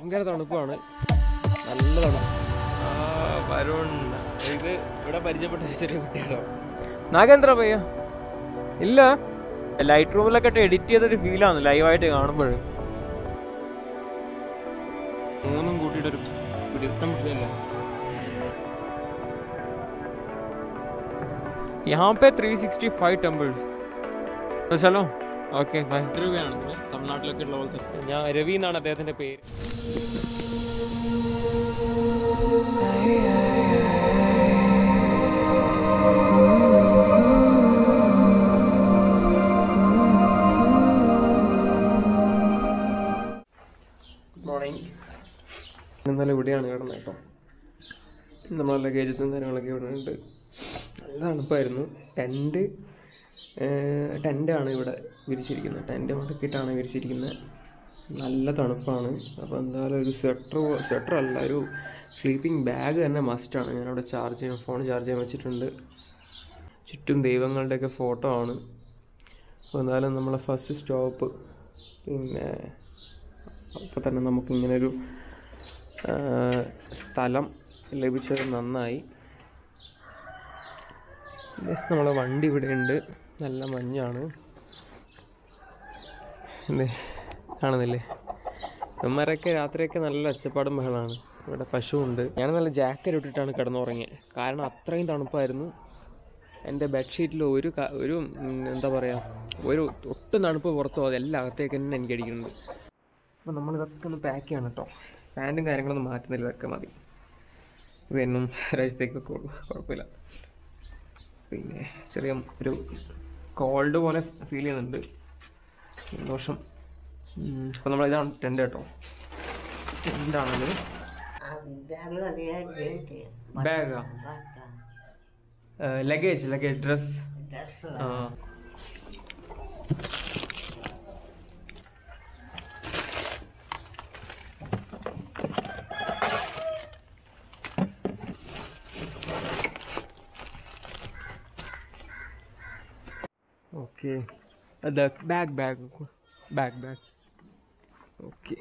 ഭയങ്കര തണുപ്പാണ് നല്ല തണുപ്പ് ആ, വരുൺ ഇത് ഇവിടെ പരിചയപ്പെട്ട ചെറിയ കുട്ടിയാണോ നാഗേന്ദ്ര പയ്യ ഇല്ല ലൈറ്റ് റൂമിലൊക്കെ എഡിറ്റ് ചെയ്തൊരു ഫീലാണ് ലൈവായിട്ട് കാണുമ്പോൾ മൂന്നും കൂട്ടിയിട്ടൊരു പിടുത്തം പിടിച്ചല്ല यहाँ पे 365 ടെമ്പിൾസ് तो चलो ഓക്കെ ബൈ രൂപയാണ് തമിഴ്നാട്ടിലൊക്കെ ഉള്ള പോലത്തെ ഞാൻ രവി എന്നാണ് അദ്ദേഹത്തിന്റെ പേര് ഗുഡ് മോർണിംഗ് ഇന്നലെ ഇവിടെയാണ് കിടന്നത് കേട്ടോ നമ്മളെ ലഗേജസും കാര്യങ്ങളൊക്കെ ഇവിടെ ഉണ്ട് നല്ല തണുപ്പായിരുന്നു ടെൻറ്റ് ടെൻ്റാണ് ഇവിടെ വിരിച്ചിരിക്കുന്നത് ടെൻറ്റ് മുടക്കിയിട്ടാണ് വിരിച്ചിരിക്കുന്നത് നല്ല തണുപ്പാണ് അപ്പോൾ എന്തായാലും ഒരു സ്വെറ്റർ സ്വെറ്റർ അല്ല ഒരു സ്ലീപ്പിംഗ് ബാഗ് തന്നെ മസ്റ്റാണ് ഞാനവിടെ ചാർജ് ചെയ്യാൻ ഫോൺ ചാർജ് ചെയ്യാൻ വെച്ചിട്ടുണ്ട് ചുറ്റും ദൈവങ്ങളുടെയൊക്കെ ഫോട്ടോ ആണ് അപ്പോൾ എന്തായാലും നമ്മളെ ഫസ്റ്റ് സ്റ്റോപ്പ് പിന്നെ അപ്പോൾ തന്നെ നമുക്കിങ്ങനൊരു ആ, സ്ഥലം ലഭിച്ചത് നന്നായി ഇത് നമ്മളെ വണ്ടി ഇവിടെ ഉണ്ട് നല്ല മഞ്ഞാണ് ഇത് കാണുന്നില്ലേ ഇവന്മാരൊക്കെ രാത്രിയൊക്കെ നല്ല ഒച്ചപ്പാടും ബഹളമാണ് ഇവിടെ പശുവുണ്ട് ഞാൻ നല്ല ജാക്കറ്റ് ഇട്ടിട്ടാണ് കിടന്നുറങ്ങിയത് കാരണം അത്രയും തണുപ്പായിരുന്നു എൻ്റെ ബെഡ്ഷീറ്റിൽ ഒരു ക- ഒരു ഉം, എന്താ പറയുക ഒരു ഒട്ടും തണുപ്പ് പുറത്തു പോകാതെ എല്ലാം അകത്തേക്ക് തന്നെ എനിക്ക് അടിക്കുന്നുണ്ട് അപ്പോൾ നമ്മൾ ഇതൊക്കെ ഒന്ന് പാക്ക് ചെയ്യണം കേട്ടോ പാൻറ്റും കാര്യങ്ങളൊന്നും മാറ്റുന്നില്ല ഇതൊക്കെ മതി ഇത് എന്നും ഒരാഴ്ചത്തേക്ക് വെക്കുള്ളൂ കുഴപ്പമില്ല പിന്നെ ചെറിയ ഒരു കോൾഡ് പോലെ ഫീൽ ചെയ്യുന്നുണ്ട് സന്തോഷം അപ്പോൾ നമ്മൾ ഇതാണ് ടെൻ്റ് കേട്ടോ ടെൻ്റാണത് ബാഗാ ലഗേജ് ലഗേജ് ഡ്രസ് ആ Okay. Uh, the bag, bag, bag, bag. Okay.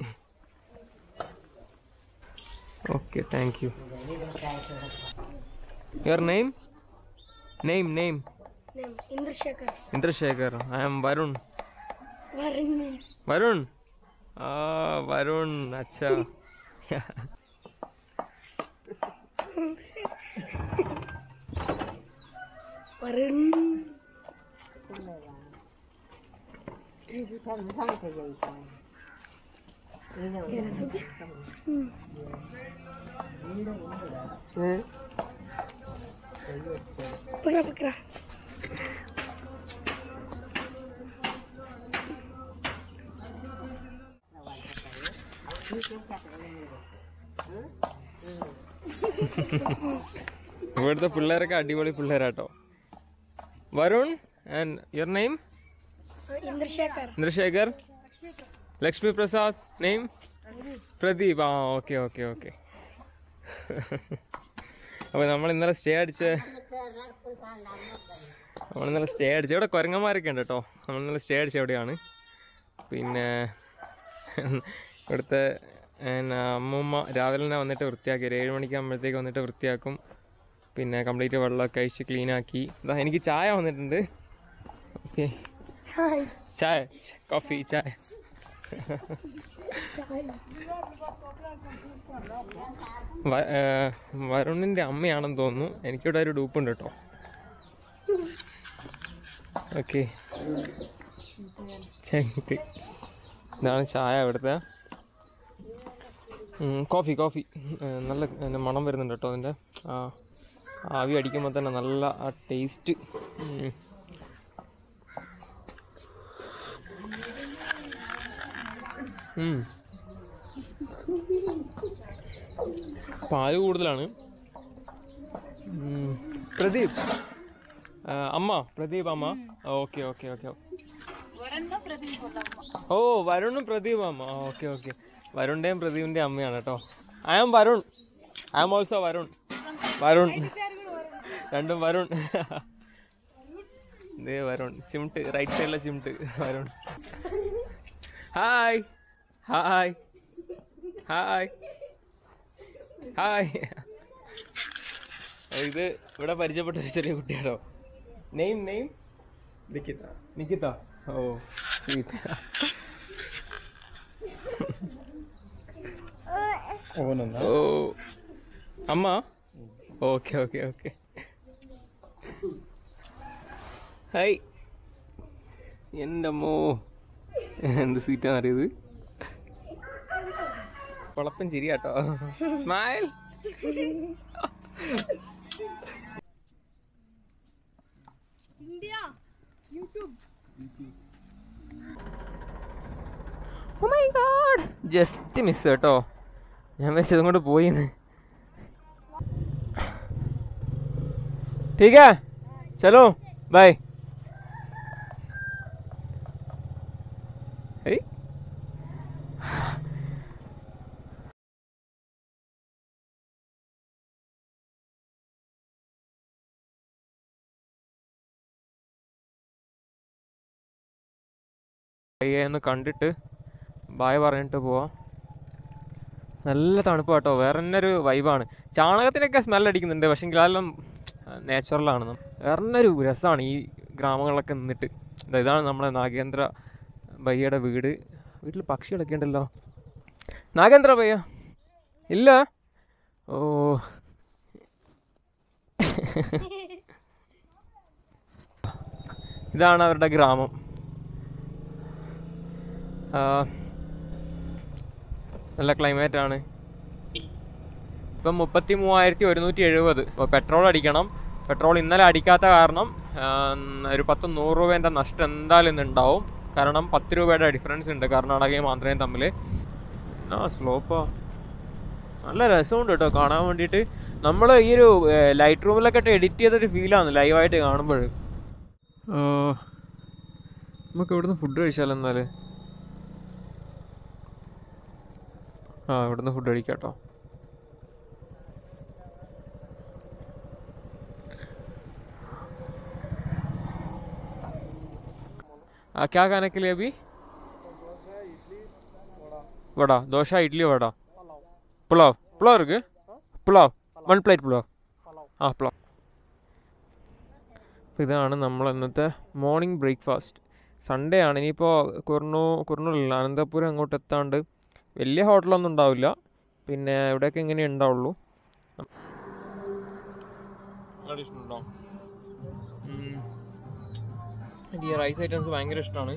Okay, thank you. Your name? Name, name. Name Indrashekar. Indrashekar. I am Varun. Varun. Varun. Ah, Varun. Acha. Varun. Pekra, pekra. ഇവിടുത്തെ പിള്ളേരൊക്കെ അടിപൊളി പിള്ളേരാട്ടോ Varun and your name Uh, Indrashekar. Chandrashekar Lakshmi Prasad name Pradeep ആ okay okay okay അപ്പോൾ നമ്മൾ ഇന്നലെ stay അടിച്ച് നമ്മൾ ഇന്നലെ സ്റ്റേ അടിച്ച് ഇവിടെ കുരങ്ങന്മാരൊക്കെ ഉണ്ട് കേട്ടോ നമ്മൾ ഇന്നലെ സ്റ്റേ അടിച്ച എവിടെയാണ് പിന്നെ ഇവിടുത്തെ പിന്നെ അമ്മൂമ്മ രാവിലെ തന്നെ വന്നിട്ട് വൃത്തിയാക്കി ഒരു ഏഴ് മണിക്കാകുമ്പോഴത്തേക്ക് വന്നിട്ട് വൃത്തിയാക്കും പിന്നെ കംപ്ലീറ്റ് വെള്ളമൊക്കെ കഴിച്ച് ക്ലീനാക്കി ഇതാ എനിക്ക് ചായ വന്നിട്ടുണ്ട് ഓക്കെ Hi. ചായ കോഫി ചായ വ- ഏ, വരുണിന്റെ അമ്മയാണെന്ന് തോന്നുന്നു എനിക്കിവിടെ ഒരു ഡൂപ്പുണ്ട് കേട്ടോ ഓക്കെ ഇതാണ് ചായ ഇവിടുത്തെ ഉം, കോഫി കോഫി ഏ, നല്ല നല്ല മണം വരുന്നുണ്ട് കേട്ടോ അതിൻ്റെ ആ ആവി അടിക്കുമ്പോൾ തന്നെ നല്ല ആ ടേസ്റ്റ് പാല് കൂടുതലാണ് ഉം. പ്രദീപ് ആ, അമ്മ പ്രദീപ് അമ്മ ഓക്കെ ഓക്കെ ഓക്കെ ഓ വരുണും പ്രദീപ് അമ്മ ഓക്കെ ഓക്കെ വരുണിൻ്റെയും പ്രദീപിൻ്റെയും അമ്മയാണ് കേട്ടോ I am Varun I am also Varun Varun രണ്ടും വരുൺ ഇതേ വരുൺ ചിമിട്ട് റൈറ്റ് സൈഡിലെ ചിമിട്ട് Varun hi hi hi hi ഇത് ഇവിടെ പരിചയപ്പെട്ട ഒരു ചെറിയ കുട്ടിയാണോ name name Nikita Nikita oh sweet oh അമ്മ ഓക്കെ ഓക്കെ ഓക്കെ ഹായ് എൻ്റെ അമ്മോ എന്ത് സ്വീറ്റാന്ന് അറിയത് കുളപ്പൻ ചിരി കേട്ടോ smile oh my god just miss കേട്ടോ ഞാൻ വെച്ചതും കൊണ്ട് പോയിന്ന് ठीक है चलो बाय Hey. ഒന്ന് കണ്ടിട്ട് ബായ് പറഞ്ഞിട്ട് പോവാം നല്ല തണുപ്പ് കേട്ടോ വേറെ തന്നെ ഒരു വൈബാണ് ചാണകത്തിനൊക്കെ സ്മെൽ അടിക്കുന്നുണ്ട് പക്ഷേ എല്ലാം നാച്ചുറലാണ് വേറെ തന്നെ ഒരു രസമാണ് ഈ ഗ്രാമങ്ങളിലൊക്കെ നിന്നിട്ട് ദാ ഇതാണ് നമ്മളെ നാഗേന്ദ്ര ഭയ്യയുടെ വീട് വീട്ടിൽ പക്ഷികളൊക്കെ ഉണ്ടല്ലോ നാഗേന്ദ്ര ഭയ്യ ഇല്ല ഓ ഇതാണ് അവരുടെ ഗ്രാമം ആ, നല്ല ക്ലൈമറ്റ് ആണ് ഇപ്പം മുപ്പത്തി മൂവായിരത്തി ഒരുന്നൂറ്റി എഴുപത് ഇപ്പോൾ പെട്രോൾ അടിക്കണം പെട്രോൾ ഇന്നലെ അടിക്കാത്ത കാരണം ആ, ഒരു പത്ത് നൂറ് രൂപേൻ്റെ നഷ്ടം എന്തായാലും ഇന്ന് ഉണ്ടാവും കാരണം പത്ത് രൂപയുടെ ഡിഫറൻസ് ഉണ്ട് കർണാടകയും ആന്ധ്രയും തമ്മിൽ ആ സ്ലോപ്പാ നല്ല രസമുണ്ട് കേട്ടോ കാണാൻ വേണ്ടിയിട്ട് നമ്മൾ ഈ ഒരു ലൈറ്റ് റൂമിലൊക്കെ എഡിറ്റ് ചെയ്തൊരു ഫീലാണ് ലൈവായിട്ട് കാണുമ്പോൾ നമുക്ക് ഇവിടുന്ന് ഫുഡ് കഴിച്ചാലോ എന്നാല് ആ ഇവിടുന്ന് ഫുഡ് കഴിക്കാം കേട്ടോ आ, क्या खाने के लिए अभी वड़ा दोशा इडली वड़ा पुलाव पुलाव இருக்கு പുലാവ് വൺ പ്ലേറ്റ് പുലാവ് ആ പുലാവ് അപ്പോൾ ഇതാണ് നമ്മൾ ഇന്നത്തെ മോർണിംഗ് ബ്രേക്ക്ഫാസ്റ്റ് സൺഡേ ആണ് ഇനിയിപ്പോൾ കുർണു കുർണൂരില്ല അനന്തപുരം അങ്ങോട്ട് എത്താണ്ട് വലിയ ഹോട്ടലൊന്നും ഉണ്ടാവില്ല പിന്നെ ഇവിടെയൊക്കെ ഇങ്ങനെ ഉണ്ടാവുള്ളൂ ഉണ്ടോ എനിക്ക് ഈ റൈസ് ഐറ്റംസ് ഭയങ്കര ഇഷ്ടമാണ്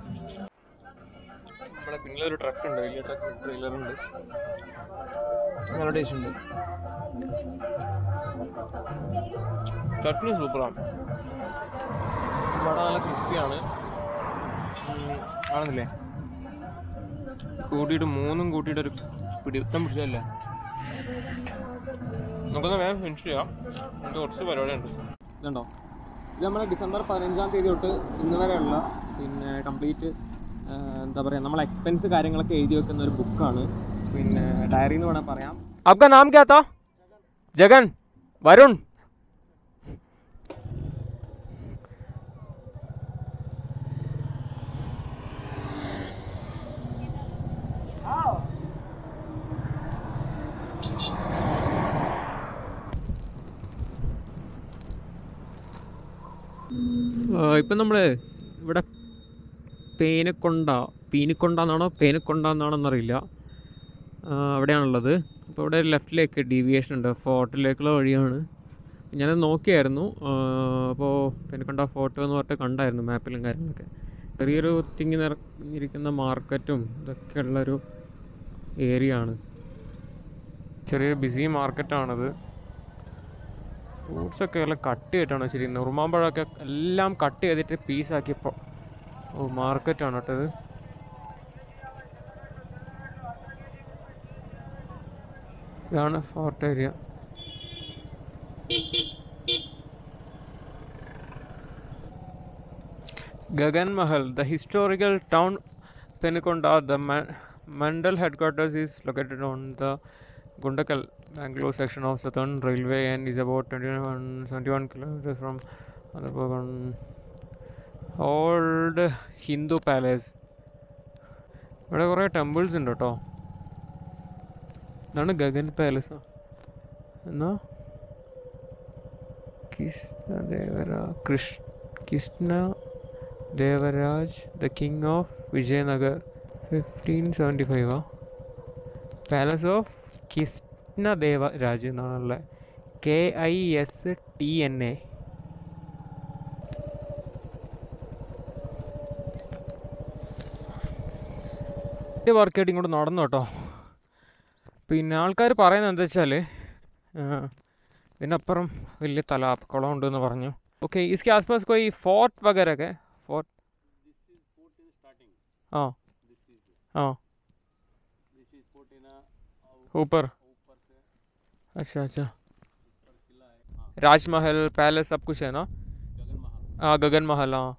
നമ്മുടെ പിന്നിലൊരു ട്രക്ക് ഉണ്ട് വലിയ ട്രക്ക് ട്രെയിലർ ഉണ്ട് നല്ല ടേസ്റ്റ് ഉണ്ട് ചട്നി സൂപ്പറാണ് വട നല്ല ക്രിസ്പിയാണ് ആണെന്നില്ലേ കൂട്ടിയിട്ട് മൂന്നും കൂട്ടിയിട്ട് ഒരു പിടിത്തം പിടിച്ചതല്ലേ നമുക്കൊന്ന് വേഗം ഫിനിഷ് ചെയ്യാം നമുക്ക് കുറച്ച് പരിപാടിയുണ്ട് ഇതുണ്ടോ ഇത് നമ്മൾ ഡിസംബർ പതിനഞ്ചാം തീയതി തൊട്ട് ഇന്ന് വരെയുള്ള പിന്നെ കംപ്ലീറ്റ് എന്താ പറയുക നമ്മൾ എക്സ്പെൻസ് കാര്യങ്ങളൊക്കെ എഴുതി വെക്കുന്ന ഒരു ബുക്കാണ് പിന്നെ ഡയറി എന്ന് വേണമെങ്കിൽ പറയാം आपका नाम क्या था जगन वरुण ഇപ്പം നമ്മൾ ഇവിടെ പേനക്കൊണ്ട പീനിക്കൊണ്ട എന്നാണോ പേനക്കൊണ്ട എന്നാണോ എന്നറിയില്ല ആ, അവിടെയാണുള്ളത് അപ്പോൾ ഇവിടെ ലെഫ്റ്റിലേക്ക് ഡീവിയേഷൻ ഉണ്ട് ഫോർട്ടിലേക്കുള്ള വഴിയാണ് ഞാനത് നോക്കിയായിരുന്നു ആ, അപ്പോൾ പേനക്കൊണ്ട ഫോർട്ട് എന്ന് പറഞ്ഞിട്ട് കണ്ടായിരുന്നു മാപ്പിലും കാര്യങ്ങളൊക്കെ ചെറിയൊരു തിങ്ങി നിറഞ്ഞിരിക്കുന്ന മാർക്കറ്റും ഇതൊക്കെ ഉള്ളൊരു ഏരിയ ആണ് ചെറിയൊരു ബിസി മാർക്കറ്റാണിത് ഫ്രൂട്ട്സൊക്കെ എല്ലാം കട്ട് ചെയ്തിട്ടാണ് വെച്ചിരിക്കുന്നത് ഉറുമാമ്പഴമൊക്കെ എല്ലാം കട്ട് ചെയ്തിട്ട് പീസാക്കിയപ്പോൾ ഓ മാർക്കറ്റാണ് കേട്ടോ ഇത് ഇതാണ് fort area Gagan Mahal the historical town Penukonda the mandal headquarters is located on the Gundakal, Bangalore section of Southern Railway and is about 21, 71 kilometers from Andapagan. Old Hindu palace ഇവിടെ കുറേ ടെമ്പിൾസ് ഉണ്ട് കേട്ടോ ഇതാണ് ഗഗൻ പാലസ് എന്നാ Krishna Devara Krish Krishna Devaraj the king of Vijayanagar fifteen seventy ഫൈവാ palace of Krishna Devaraj എന്നാണുള്ളത് K I S T N A വർക്കായിട്ട് ഇങ്ങോട്ട് നടന്നു കേട്ടോ പിന്നെ ആൾക്കാർ പറയുന്നത് എന്താ വെച്ചാൽ ഇതിനപ്പുറം വലിയ തല കുളം ഉണ്ടെന്ന് പറഞ്ഞു ഓക്കെ इसके आसपास कोई फोर्ट वगैरह है फोर्ट हाँ हाँ ऊपर अच्छा अच्छा राजमहल पैलेस सब कुछ है ना हाँ गगन महल हाँ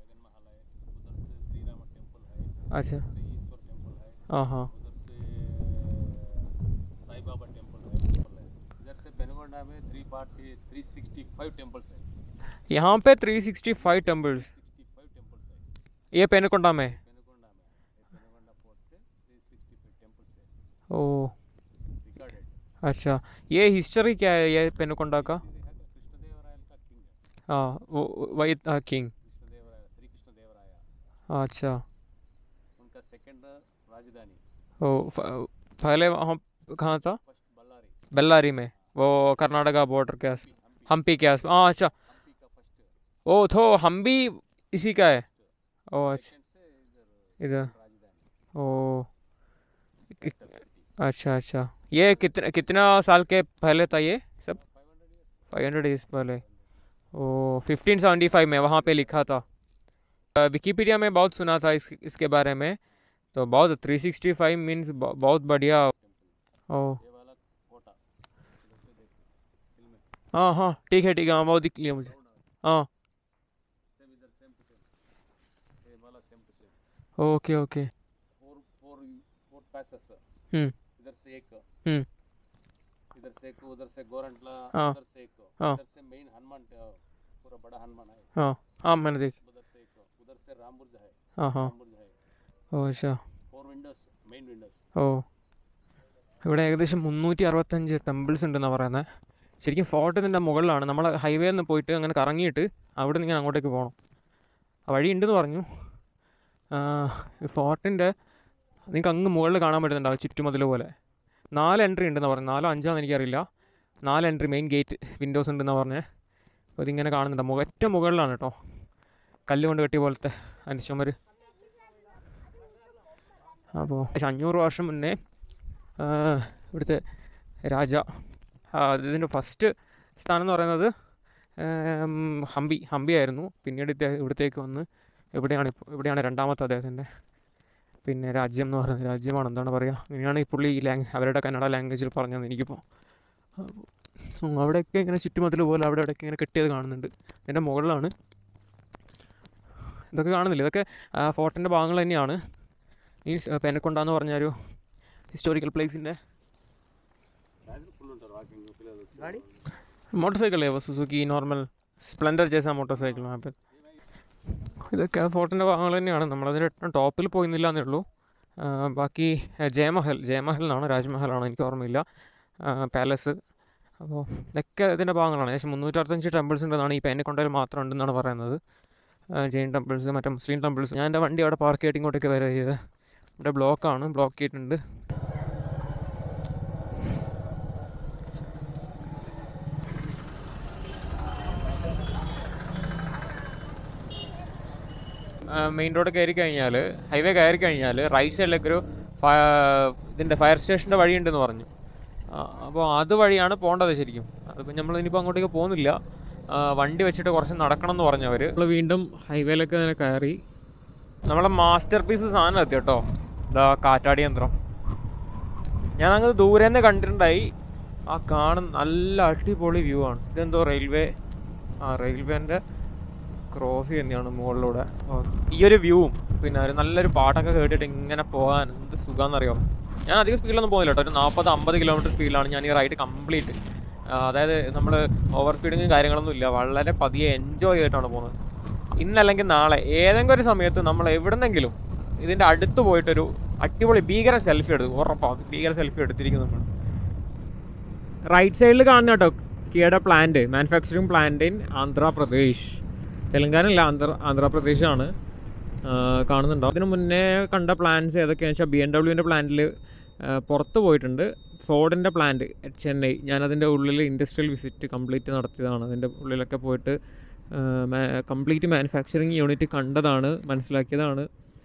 अच्छा हाँ हाँ साई बाबा टेम्पल है टेम्पल है इधर से पेनगोंडा में three party three sixty five temples है यहाँ पे 365 टेम्पल्स सिक्सटी फाइव टेम्पल्स है ये पेनकोंडा में पेनगोंडा में ये पेनगोंडा पोर्ट से थ्री सिक्सटी फाइव टेम्पल्स है ओ रिकॉर्डेड अच्छा ये हिस्ट्री क्या है ये पेनकोंडा का कृष्णदेवरायल का किंग है हाँ वो वही किंग कृष्णदेवराय श्री कृष्णदेवराया अच्छा उनका सेकंड राजधानी ओ फ- पहले वहाँ कहाँ था फर्स्ट बल्लारी बेल्लारी में वो कर्नाटका बॉर्डर के आस हम्पी के आस हाँ अच्छा हम्पी का फर्स्ट ओ तो हम भी इसी का है ओ अच्छा सेकंड से इधर इधर राजधानी ओ कि- capital city अच्छा अच्छा ये कितना कितना साल के पहले था ये सब 500 years फाइव हंड्रेड ईयर्स पहले ओ फिफ्टीन सेवेंटी फाइव में वहाँ पे लिखा था विकीपीडिया में बहुत सुना था इस इसके बारे में तो बहुत थ्री सिक्सटी फाइव मीन्स बहुत बढ़िया ओ ये वाला कोटा इधर से देख फिल्म में हाँ हाँ ठीक है ठीक है हाँ बहुत दिख लिया मुझे हाँ सेम इधर सेम टू सेम ये वाला same two same okay okay four four four pieces hmm इधर से एक हम्म इधर से एक उधर से गोरंटला हाँ, उधर से एक हाँ। इधर से मेन हनुमान ट- पूरा बड़ा हनुमान है हाँ हाँ मैंने देख उधर से एक उधर से रामबुर्ज है हाँ हाँ रामबुर्ज है ഓ अच्छा फोर विंडोज मेन विंडोज ഓ ഇവിടെ ഏകദേശം മുന്നൂറ്റി അറുപത്തഞ്ച് ടെമ്പിൾസ് ഉണ്ടെന്നാണ് പറയുന്നത് ശരിക്കും ഫോർട്ടിൻ്റെ മുകളിലാണ് നമ്മൾ ഹൈവേ നിന്ന് പോയിട്ട് അങ്ങനെ കറങ്ങിയിട്ട് അവിടെ നിന്ന് ഇങ്ങനെ അങ്ങോട്ടേക്ക് പോകണം ആ വഴി ഉണ്ടെന്ന് പറഞ്ഞു ഫോർട്ടിൻ്റെ നിങ്ങൾക്ക് അങ്ങ് മുകളിൽ കാണാൻ പറ്റുന്നുണ്ടാവും ചുറ്റുമതിൽ പോലെ നാല് എൻട്രി ഉണ്ടെന്ന് പറഞ്ഞു നാലോ അഞ്ചാന്ന് എനിക്കറിയില്ല നാല് എൻട്രി മെയിൻ ഗേറ്റ് വിൻഡോസ് ഉണ്ടെന്ന് പറഞ്ഞ് അപ്പോൾ ഇതിങ്ങനെ കാണുന്നുണ്ട് മുഖ ഏറ്റവും മുകളിലാണ് കേട്ടോ കല്ല് കൊണ്ട് കെട്ടിയ പോലത്തെ അതിൻ്റെ ചുമര് അപ്പോൾ അഞ്ഞൂറ് വർഷം മുന്നേ ആ, ഇവിടുത്തെ രാജ ആ, ഇതിൻ്റെ ഫസ്റ്റ് സ്ഥാനം എന്ന് പറയുന്നത് ഉം, ഹംപി ഹംപി ആയിരുന്നു പിന്നീട് ഇദ്ദേഹം ഇവിടത്തേക്ക് വന്ന് ഇവിടെയാണ് ഇപ്പോൾ ഇവിടെയാണ് രണ്ടാമത്തെ അദ്ദേഹത്തിൻ്റെ പിന്നെ രാജ്യം എന്ന് പറയുന്നത് രാജ്യമാണ് എന്താണ് പറയുക ഇങ്ങനെയാണ് ഈ പുള്ളി ഈ ലാംഗ് അവരുടെ കന്നഡ ലാംഗ്വേജിൽ പറഞ്ഞത് എനിക്കിപ്പോൾ അപ്പോൾ അവിടെയൊക്കെ ഇങ്ങനെ ചുറ്റുമതിൽ പോലെ അവിടെ ഇവിടെയൊക്കെ ഇങ്ങനെ കെട്ടിയത് കാണുന്നുണ്ട് ഇതിൻ്റെ മുകളിലാണ് ഇതൊക്കെ കാണുന്നില്ല ഇതൊക്കെ ഫോർട്ടിൻ്റെ ഭാഗങ്ങൾ തന്നെയാണ് ഈ പെനക്കൊണ്ടാന്ന് പറഞ്ഞൊരു ഹിസ്റ്റോറിക്കൽ പ്ലേസിൻ്റെ फुल ఉంటారు వాకింగ్ పిల్లలు गाड़ी मोटरसाइकिल है वो सुजुकी नॉर्मൽ സ്പ്ലെൻഡർ ജैसा मोटरसाइकिल वहाँ पे ഇതൊക്കെ ഫോർട്ടിൻ്റെ ഭാഗങ്ങൾ തന്നെയാണ് നമ്മളതിൻ്റെ ഏറ്റവും ടോപ്പിൽ പോയിന്നില്ല എന്നേ ഉള്ളൂ ആ, ബാക്കി ആ, ജയമഹൽ ജയമഹൽ എന്നാണ് രാജ്മഹലാണ് എനിക്ക് ഓർമ്മയില്ല പാലസ് അപ്പോൾ ഇതൊക്കെ ഇതിൻ്റെ ഭാഗങ്ങളാണ് ഏകദേശം മുന്നൂറ്ററുപത്തഞ്ച് ടെമ്പിൾസ് ഉണ്ടെന്നാണ് ഈ പേനക്കൊണ്ടയിൽ മാത്രം ഉണ്ടെന്നാണ് പറയുന്നത് ആ, ജെയിൻ ടെമ്പിൾസ് മറ്റേ മുസ്ലിം ടെമ്പിൾസ് ഞാൻ എൻ്റെ വണ്ടി അവിടെ പാർക്ക് ചെയ്തിട്ട് ഇങ്ങോട്ടേക്ക് വരെ ചെയ്ത് ഇവിടെ ബ്ലോക്കാണ് ബ്ലോക്ക് ചെയ്തിട്ടുണ്ട് മെയിൻ റോഡ് കയറി കഴിഞ്ഞാൽ ഹൈവേ കയറി കഴിഞ്ഞാൽ റൈറ്റ് സൈഡിലേക്ക് ഒരു ഇതിൻ്റെ ഫയർ സ്റ്റേഷൻ്റെ വഴിയുണ്ടെന്ന് പറഞ്ഞു അപ്പോൾ അത് വഴിയാണ് പോകേണ്ടത് ശരിക്കും അതിപ്പോൾ നമ്മൾ ഇനിയിപ്പോൾ അങ്ങോട്ടേക്ക് പോകുന്നില്ല ആ, വണ്ടി വെച്ചിട്ട് കുറച്ച് നടക്കണം എന്ന് പറഞ്ഞു അവർ നമ്മൾ വീണ്ടും ഹൈവേയിലേക്ക് തന്നെ കയറി നമ്മളെ മാസ്റ്റർ പീസ് സാധനം എത്തി കേട്ടോ ഇതാ കാറ്റാടി യന്ത്രം ഞാൻ അങ്ങ് ദൂരെ നിന്ന് കണ്ടിട്ടുണ്ടായി ആ കാണുന്ന നല്ല അടിപൊളി വ്യൂ ആണ് ഇതെന്തോ റെയിൽവേ ആ റെയിൽവേൻ്റെ ക്രോസ് ചെയ്യുന്നതാണ് മുകളിലൂടെ ഓ, ഈ ഒരു വ്യൂവും പിന്നെ ഒരു നല്ലൊരു പാട്ടൊക്കെ കേട്ടിട്ട് ഇങ്ങനെ പോകാൻ എന്ത് സുഖമാണെന്നറിയോ ഞാൻ അധികം സ്പീഡിലൊന്നും പോകുന്നില്ല കേട്ടോ ഒരു നാൽപ്പത് അമ്പത് കിലോമീറ്റർ സ്പീഡിലാണ് ഞാൻ ഈ റൈഡ് കംപ്ലീറ്റ് അതായത് നമ്മൾ ഓവർ സ്പീഡിങ്ങും കാര്യങ്ങളൊന്നും ഇല്ല വളരെ പതിയെ എൻജോയ് ചെയ്തിട്ടാണ് പോകുന്നത് ഇന്നല്ലെങ്കിൽ നാളെ ഏതെങ്കിലും ഒരു സമയത്ത് നമ്മൾ എവിടെന്നെങ്കിലും ഇതിൻ്റെ അടുത്ത് പോയിട്ടൊരു അടിപൊളി ഭീകര സെൽഫി എടുക്കും ഉറപ്പാണ് ഭീകര സെൽഫി എടുത്തിരിക്കും നമ്മൾ റൈറ്റ് സൈഡിൽ കാണുന്ന കേട്ടോ കിയയുടെ plant manufacturing plant in Andhra Pradesh Telangana അല്ല ആന്ധ്ര ആന്ധ്രാപ്രദേശാണ് കാണുന്നുണ്ടോ അതിന് മുന്നേ കണ്ട പ്ലാൻസ് ഏതൊക്കെയാണെന്ന് വെച്ചാൽ ബി എം ഡബ്ല്യുവിൻ്റെ പ്ലാന്റിൽ പുറത്ത് പോയിട്ടുണ്ട് ഫോർഡിൻ്റെ പ്ലാന്റ് ചെന്നൈ ഞാനതിൻ്റെ ഉള്ളിൽ ഇൻഡസ്ട്രിയൽ വിസിറ്റ് കംപ്ലീറ്റ് നടത്തിയതാണ് അതിൻ്റെ ഉള്ളിലൊക്കെ പോയിട്ട് കംപ്ലീറ്റ് മാനുഫാക്ചറിങ് യൂണിറ്റ് കണ്ടതാണ് മനസ്സിലാക്കിയതാണ്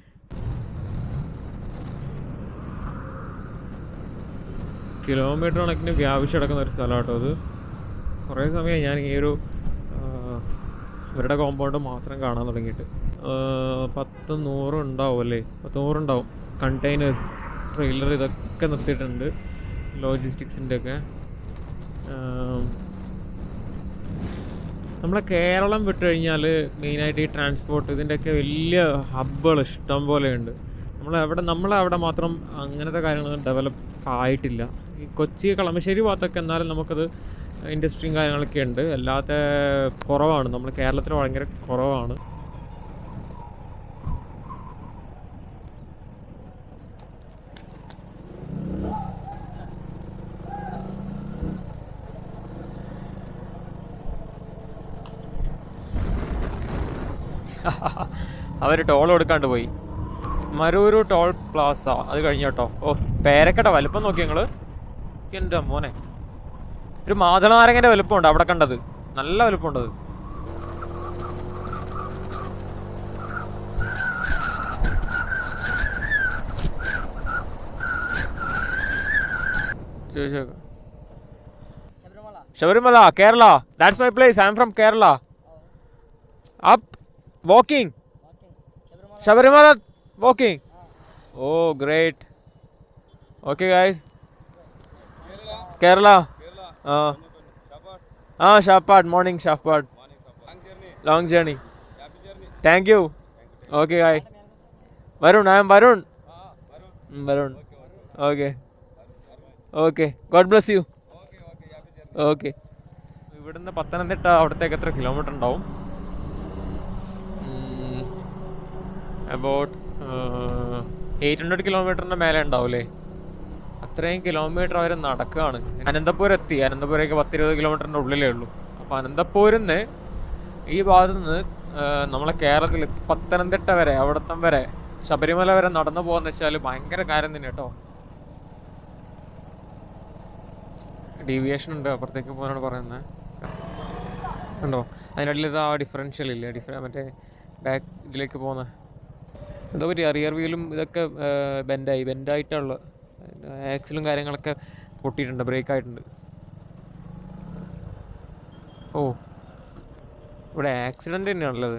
കിലോമീറ്റർ കണക്കിന് വ്യാപിച്ച് കിടക്കുന്ന ഒരു സ്ഥലം കേട്ടോ അത് കുറേ സമയം ഞാൻ ഈ ഒരു ആ, ഇവരുടെ കോമ്പൗണ്ട് മാത്രം കാണാൻ തുടങ്ങിയിട്ട് ആ, പത്ത് നൂറ് ഉണ്ടാവും അല്ലേ പത്ത് നൂറുണ്ടാവും കണ്ടെയ്നേഴ്സ് ട്രെയിലർ ഇതൊക്കെ നിർത്തിയിട്ടുണ്ട് ലോജിസ്റ്റിക്സിൻ്റെ ഒക്കെ നമ്മളെ കേരളം വിട്ട് കഴിഞ്ഞാൽ മെയിനായിട്ട് ഈ ട്രാൻസ്പോർട്ട് ഇതിൻ്റെയൊക്കെ വലിയ ഹബ്ബുകൾ ഇഷ്ടം പോലെയുണ്ട് നമ്മളെവിടെ നമ്മളവിടെ മാത്രം അങ്ങനത്തെ കാര്യങ്ങളൊന്നും ഡെവലപ്പ് ആയിട്ടില്ല ഈ കൊച്ചി കളമശ്ശേരി ഭാഗത്തൊക്കെ എന്നാലും നമുക്കത് ഇൻഡസ്ട്രിയും കാര്യങ്ങളൊക്കെ ഉണ്ട് അല്ലാത്ത കുറവാണ് നമ്മൾ കേരളത്തിൽ ഭയങ്കര കുറവാണ് അവർ ടോൾ കൊടുക്കാണ്ട് പോയി മരൂരു ടോൾ പ്ലാസ അത് കഴിഞ്ഞ കേട്ടോ ഓ പേരക്കട്ട വലുപ്പം നോക്കി ഞങ്ങള് എൻ്റെ മോനെ ഒരു മാതളനാരങ്ങൻ്റെ വലുപ്പമുണ്ട് അവിടെ കണ്ടത് നല്ല വലുപ്പമുണ്ട് അത് ചോദിച്ചേക്കാം Sabarimala Kerala that's my place I am from Kerala up walking Sabarimala walking oh great okay guys Kerala ആ ആ ഷാപ്പാട് മോർണിംഗ് ഷാപ്പാട് long journey thank you okay guy Varun I am Varun ഉം, Varun okay okay god bless you okay ഇവിടുന്ന് പത്തനംതിട്ട അവിടത്തേക്ക് എത്ര കിലോമീറ്റർ ഉണ്ടാവും അബൌട്ട് എയ്റ്റ് ഹൺഡ്രഡ് കിലോമീറ്ററിൻ്റെ മേലെ ഉണ്ടാവില്ലേ അത്രയും കിലോമീറ്റർ അവർ നടക്കുകയാണ് അനന്തപുരം എത്തി അനന്തപുരമൊക്കെ പത്തിരുപത് കിലോമീറ്ററിൻ്റെ ഉള്ളിലേ ഉള്ളൂ അപ്പോൾ അനന്തപുരം നിന്ന് ഈ ഭാഗത്ത് നിന്ന് ആ, നമ്മളെ കേരളത്തിൽ പത്തനംതിട്ട വരെ അവിടത്തം വരെ ശബരിമല വരെ നടന്നു പോകാന്ന് വെച്ചാൽ ഭയങ്കര കാര്യം തന്നെ കേട്ടോ ഡീവിയേഷൻ ഉണ്ട് അപ്പുറത്തേക്ക് പോകാനാണ് പറയുന്നത് ഉണ്ടോ അതിനിടയിൽ ഇത് ആ ഡിഫറൻഷ്യൽ ഇല്ലേ ഡിഫറെ മറ്റേ ബാക്ക് ഇതിലേക്ക് പോകുന്ന എന്താ പറ്റി റിയർ വീലും ഇതൊക്കെ ബെൻഡായി ബെൻഡായിട്ടുള്ള ആക്സിലും കാര്യങ്ങളൊക്കെ പൊട്ടിയിട്ടുണ്ട് ബ്രേക്ക് ആയിട്ടുണ്ട് ഓ ഇവിടെ ആക്സിഡൻ്റ് തന്നെയാണുള്ളത്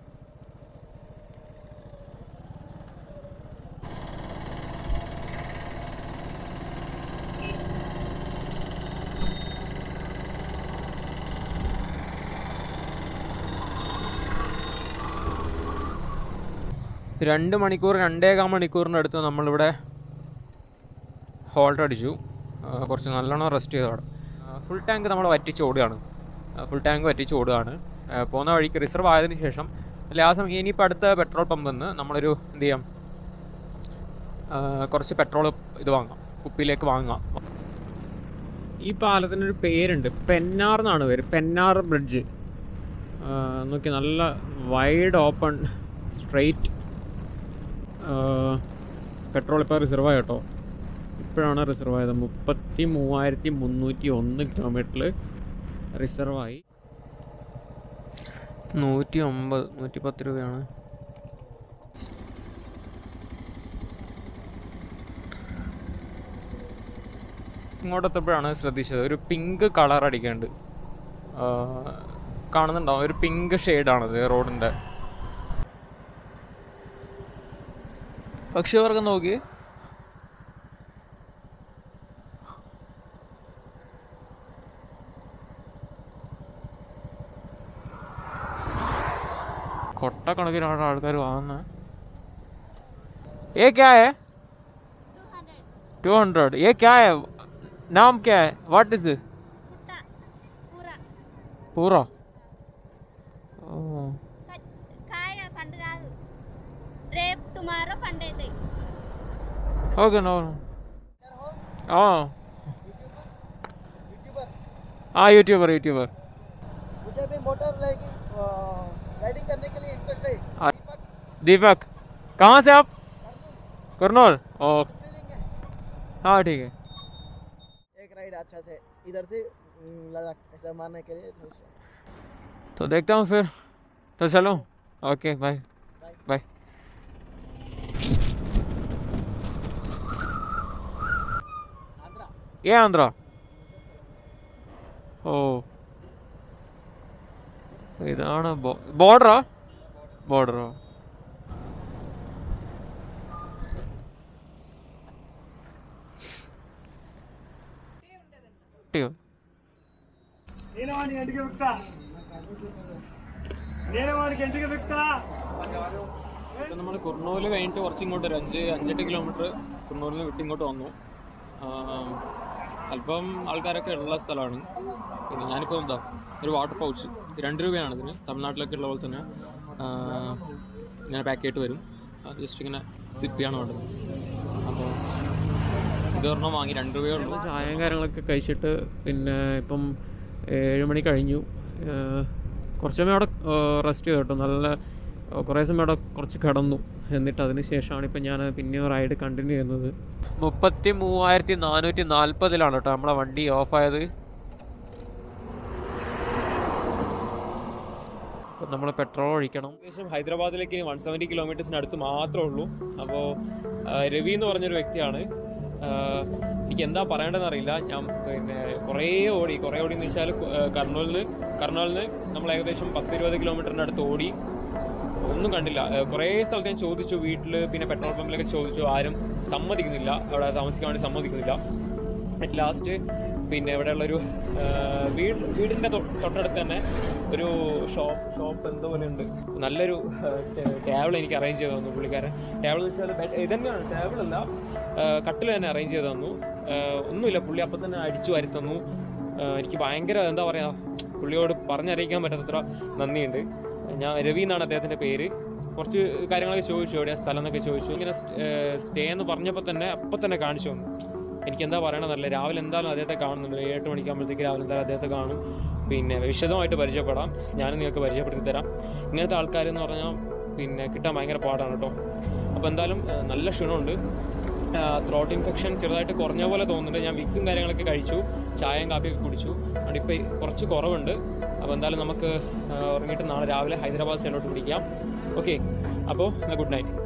രണ്ട് മണിക്കൂർ രണ്ടേകാൽ മണിക്കൂറിൻ്റെ അടുത്ത് നമ്മളിവിടെ ഹോൾട്ട് അടിച്ചു ആ, കുറച്ച് നല്ലോണം റെസ്റ്റ് ചെയ്തു അവിടെ ഫുൾ ടാങ്ക് നമ്മൾ വറ്റിച്ച് ഓടുകയാണ് ഫുൾ ടാങ്ക് വറ്റിച്ച് ഓടുകയാണ് ആ, പോകുന്ന വഴിക്ക് റിസർവ് ആയതിനു ശേഷം ലാസം ഇനിയിപ്പോൾ അടുത്ത പെട്രോൾ പമ്പിൽ നിന്ന് നമ്മളൊരു എന്ത് ചെയ്യാം ആ, കുറച്ച് പെട്രോൾ ഇത് വാങ്ങാം കുപ്പിയിലേക്ക് വാങ്ങാം ഈ പാലത്തിനൊരു പേരുണ്ട് പെന്നാർ എന്നാണ് പേര് പെന്നാർ ബ്രിഡ്ജ് നോക്കി നല്ല വൈഡ് ഓപ്പൺ സ്ട്രെയിറ്റ് പെട്രോൾ ഇപ്പോൾ റിസർവ് ആയി കേട്ടോ ഇപ്പോഴാണ് റിസർവ് ആയത് മുപ്പത്തി മൂവായിരത്തി മുന്നൂറ്റി ഒന്ന് കിലോമീറ്ററിൽ റിസർവ് ആയി നൂറ്റി ഒമ്പത് നൂറ്റി പത്ത് രൂപയാണ് ഇങ്ങോട്ടെത്തപ്പോഴാണ് ശ്രദ്ധിച്ചത് ഒരു പിങ്ക് കളർ അടിക്കുന്നുണ്ട് ആ, കാണുന്നുണ്ടാവും ഒരു പിങ്ക് ഷെയ്ഡാണത് റോഡിൻ്റെ പക്ഷിവർഗം നോക്കി കൊട്ടക്കണക്കിനാണ് ആൾക്കാർ വാങ്ങുന്നത് ये क्या है टू हंड्रेड ये क्या है नाम क्या है व्हाट इज पूरा ओह, కాయ పండు కాదు రేపు టుమారో పండు అవుతాయి ఓకే నో हाँ हाँ यूट्यूबर यूट्यूबर मुझे भी मोटर राइडिंग करने के लिए इंटरेस्ट है दीपक कहाँ से आप कुरनौल ओ हाँ ठीक है एक राइड अच्छा से इधर से हम्म, लद्दाख ऐसा मारने के लिए सोच रहा हूँ। तो देखता हूँ फिर तो चलो ओके बाय बाय ये आंध्रा ഓ ഇതാണ് ബോർഡറാ ബോർഡറോ ടിയോ ഇപ്പം നമ്മൾ കുർണൂല് കഴിഞ്ഞിട്ട് കുറച്ച് ഇങ്ങോട്ട് ഒരു അഞ്ച് അഞ്ചെട്ട് കിലോമീറ്റർ കുർണൂലിൽ നിന്ന് വിട്ട് ഇങ്ങോട്ട് വന്നു ആ, അല്പം ആൾക്കാരൊക്കെ ഉള്ള സ്ഥലമാണ് പിന്നെ ഞാനിപ്പോൾ എന്താ ഒരു വാട്ടർ പൗച്ച് രണ്ട് രൂപയാണ് ഇതിന് തമിഴ്നാട്ടിലൊക്കെ ഉള്ള പോലെ തന്നെ ആ, ഇങ്ങനെ പാക്ക് ചെയ്തിട്ട് വരും അത് ജസ്റ്റ് ഇങ്ങനെ സിപ്പ് ചെയ്യാണ് വേണ്ടത് അപ്പോൾ ഇത് ഒരെണ്ണം വാങ്ങി രണ്ട് രൂപയേ ഉള്ളൂ ചായയും കാര്യങ്ങളൊക്കെ കഴിച്ചിട്ട് പിന്നെ ഇപ്പം ഏഴ് മണി കഴിഞ്ഞു കുറച്ച് സമയം അവിടെ റെസ്റ്റ് ചെയ്തു കേട്ടോ നല്ല കുറേ സമയം അവിടെ കുറച്ച് കിടന്നു എന്നിട്ട് അതിന് ശേഷമാണ് ഇപ്പം ഞാൻ പിന്നെ റൈഡ് കണ്ടിന്യൂ ചെയ്യുന്നത് മുപ്പത്തി മൂവായിരത്തി നാനൂറ്റി നാൽപ്പതിലാണ് കേട്ടോ നമ്മളെ വണ്ടി ഓഫായത് അപ്പോൾ നമ്മൾ പെട്രോൾ ഒഴിക്കണം ഏകദേശം ഹൈദരാബാദിലേക്ക് വൺ സെവൻറ്റി കിലോമീറ്റേഴ്സിന് അടുത്ത് മാത്രമേ ഉള്ളൂ അപ്പോൾ രവി എന്ന് പറഞ്ഞൊരു വ്യക്തിയാണ് ആഹ് എനിക്ക് എന്താ പറയേണ്ടതെന്ന് അറിയില്ല ഞാൻ പിന്നെ കുറേ ഓടി കുറേ ഓടി എന്ന് വെച്ചാൽ കർണൂലിൽ നിന്ന് കർണൂലിൽ നിന്ന് നമ്മൾ ഏകദേശം പത്ത് ഇരുപത് കിലോമീറ്ററിൻ്റെ അടുത്ത് ഓടി ഒന്നും കണ്ടില്ല ഏഹ് കുറേ സ്ഥലത്ത് ഞാൻ ചോദിച്ചു വീട്ടിൽ പിന്നെ പെട്രോൾ പമ്പിലൊക്കെ ചോദിച്ചു ആരും സമ്മതിക്കുന്നില്ല അവിടെ താമസിക്കാൻ വേണ്ടി സമ്മതിക്കുന്നില്ല അറ്റ് ലാസ്റ്റ് പിന്നെ ഇവിടെയുള്ളൊരു ഏഹ് വീട് വീടിൻ്റെ തൊട്ടടുത്ത് തന്നെ ഒരു ഷോപ്പ് ഷോപ്പ് എന്തോ പോലെ ഉണ്ട് നല്ലൊരു ടേബിൾ എനിക്ക് അറേഞ്ച് ചെയ്ത് തന്നു പുള്ളിക്കാരൻ ടേബിൾ എന്ന് വെച്ചാൽ ബെഡ് ഇതന്നെയാണ് ടേബിളല്ല കട്ടിൽ തന്നെ അറേഞ്ച് ചെയ്ത് തന്നു ഏഹ് ഒന്നുമില്ല പുള്ളി അപ്പം തന്നെ അടിച്ചു വാരി തന്നു ഏഹ് എനിക്ക് ഭയങ്കര എന്താ പറയുക പുള്ളിയോട് പറഞ്ഞറിയിക്കാൻ പറ്റാത്തത്ര നന്ദിയുണ്ട് ഞാൻ രവി എന്നാണ് അദ്ദേഹത്തിൻ്റെ പേര് കുറച്ച് കാര്യങ്ങളൊക്കെ ചോദിച്ചു എവിടെയാ സ്ഥലം എന്നൊക്കെ ചോദിച്ചു ഇങ്ങനെ സ്റ്റേ എന്ന് പറഞ്ഞപ്പോൾ തന്നെ അപ്പം തന്നെ കാണിച്ചു തന്നു എനിക്ക് എന്താ പറയണമെന്നറിയില്ല രാവിലെ എന്തായാലും അദ്ദേഹത്തെ കാണുന്നുണ്ട് ഏഴ് മണിക്കാകുമ്പോഴത്തേക്ക് രാവിലെ എന്തായാലും അദ്ദേഹത്തെ കാണും പിന്നെ വിശദമായിട്ട് പരിചയപ്പെടാം ഞാനും നിങ്ങൾക്ക് പരിചയപ്പെടുത്തി തരാം ഇങ്ങനത്തെ ആൾക്കാരെന്ന് പറഞ്ഞാൽ പിന്നെ കിട്ടാൻ ഭയങ്കര പാടാണ് കേട്ടോ അപ്പോൾ എന്തായാലും ഏഹ്, നല്ല ക്ഷീണമുണ്ട് ത്രോട്ട് ഇൻഫെക്ഷൻ ചെറുതായിട്ട് കുറഞ്ഞ പോലെ തോന്നുന്നുണ്ട് ഞാൻ വിക്സും കാര്യങ്ങളൊക്കെ കഴിച്ചു ചായയും കാപ്പിയൊക്കെ കുടിച്ചു അതുകൊണ്ട് ഇപ്പോൾ കുറച്ച് കുറവുണ്ട് അപ്പോൾ എന്തായാലും നമുക്ക് ഏഹ്, ഉറങ്ങിയിട്ട് നാളെ രാവിലെ ഹൈദരാബാദ് സൈഡിലോട്ട് പിടിക്കാം ഓക്കെ അപ്പോൾ ഗുഡ് നൈറ്റ്